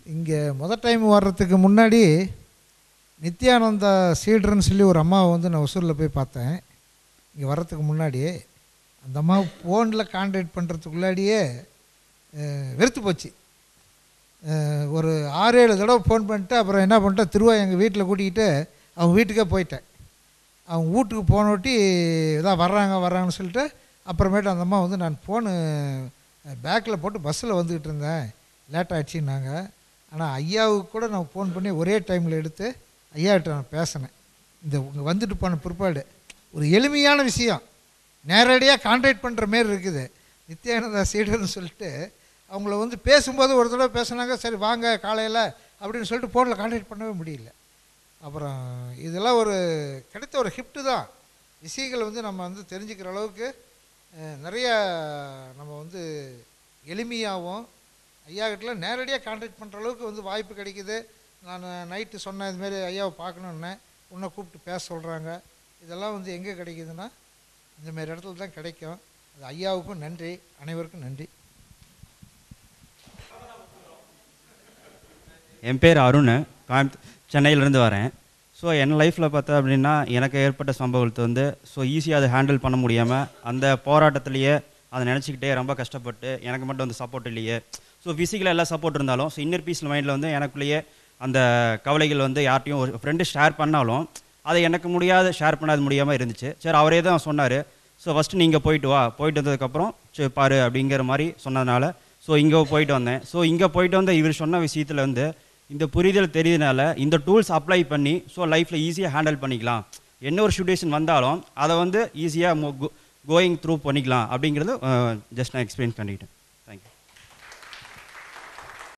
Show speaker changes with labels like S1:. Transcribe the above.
S1: இங்கே முதல் டைம் வர்றதுக்கு முன்னாடி நித்யானந்தா சீடர்னு சொல்லி ஒரு அம்மாவை வந்து நான் ஒசூரில் போய் பார்த்தேன் இங்கே வர்றதுக்கு முன்னாடி அந்த அம்மா ஃபோனில் கான்டாக்ட் பண்ணுறதுக்குள்ளாடியே அஹ், வெறுத்து போச்சு அஹ், ஒரு ஆறு ஏழு தடவை ஃபோன் பண்ணிட்டு அப்புறம் என்ன பண்ணிட்டேன் திருவா எங்கள் வீட்டில் கூட்டிக்கிட்டு அவங்க வீட்டுக்கே போயிட்டேன் அவங்க வீட்டுக்கு போனோட்டி இதான் வர்றாங்க வர்றாங்கன்னு சொல்லிட்டு அப்புறமேட்டு அந்த அம்மா வந்து நான் ஃபோனு பேக்கில் போட்டு பஸ்ஸில் வந்துக்கிட்டு இருந்தேன் லேட் ஆகிடுச்சின்னாங்க ஆனால் ஐயாவுக்கு கூட நான் ஃபோன் பண்ணி ஒரே டைமில் எடுத்து ஐயாகிட்ட நான் பேசினேன் இந்த இங்கே வந்துட்டு போன பிற்பாடு ஒரு எளிமையான விஷயம் நேரடியாக கான்டாக்ட் பண்ணுற மாரி இருக்குது நித்யானந்தா சீடர்னு சொல்லிட்டு அவங்கள வந்து பேசும்போது ஒரு தடவை பேசுனாங்க சரி வாங்க காலையில் அப்படின்னு சொல்லிட்டு ஃபோனில் கான்டாக்ட் பண்ணவே முடியல அப்புறம் இதெல்லாம் ஒரு கிடைத்த ஒரு ஹிஃப்ட்டு தான் விஷயங்களை வந்து நம்ம வந்து தெரிஞ்சுக்கிற அளவுக்கு அஹ், நிறைய நம்ம வந்து எளிமையாகவும் ஐயா கிட்ட நேரடியாக கான்டாக்ட் பண்ணுற அளவுக்கு வந்து வாய்ப்பு கிடைக்குது நான் நைட்டு சொன்னேன் இதுமாரி ஐயாவை பார்க்கணுன்னே உன்னை கூப்பிட்டு பேச சொல்கிறாங்க இதெல்லாம் வந்து எங்கே கிடைக்குதுன்னா இந்தமாரி இடத்துல தான் கிடைக்கும் அது ஐயாவுக்கும் நன்றி அனைவருக்கும் நன்றி
S2: என் பேர் அருண் கோயம்புத் சென்னையிலேருந்து வரேன் ஸோ என் லைஃப்பில் பார்த்தா அப்படின்னா எனக்கு ஏற்பட்ட சம்பவத்தை வந்து ஸோ ஈஸியாக அதை ஹேண்டில் பண்ண முடியாமல் அந்த போராட்டத்திலேயே அதை நினச்சிக்கிட்டே ரொம்ப கஷ்டப்பட்டு எனக்கு மட்டும் வந்து சப்போர்ட் இல்லையே ஸோ ஃபிசிக்கலாக எல்லாம் சப்போர்ட் இருந்தாலும் ஸோ இன்னர் பீஸ் மைண்டில் வந்து எனக்குள்ளேயே அந்த கவலைகள் வந்து யார்ட்டையும் ஒரு ஃப்ரெண்டு ஷேர் பண்ணாலும் அதை எனக்கு முடியாத ஷேர் பண்ணாது முடியாமல் இருந்துச்சு சரி அவரே தான் சொன்னார் ஸோ ஃபஸ்ட்டு நீங்கள் போயிட்டு வா போயிட்டு வந்ததுக்கப்புறம் சரி பாரு அப்படிங்கிற மாதிரி சொன்னதுனால ஸோ இங்கே போயிட்டு வந்தேன் ஸோ இங்கே போயிட்டு வந்த இவர் சொன்ன விஷயத்தில் வந்து இந்த புரிதல் தெரியுதுனால இந்த டூல்ஸ் அப்ளை பண்ணி ஸோ லைஃப்பில் ஈஸியாக ஹேண்டில் பண்ணிக்கலாம் என்ன ஒரு சுச்சுவேஷன் வந்தாலும் அதை வந்து ஈஸியாக கோயிங் த்ரூ பண்ணிக்கலாம் அப்படிங்கிறது ஜஸ்ட் நான் எக்ஸ்பிளைன் பண்ணிக்கிட்டேன்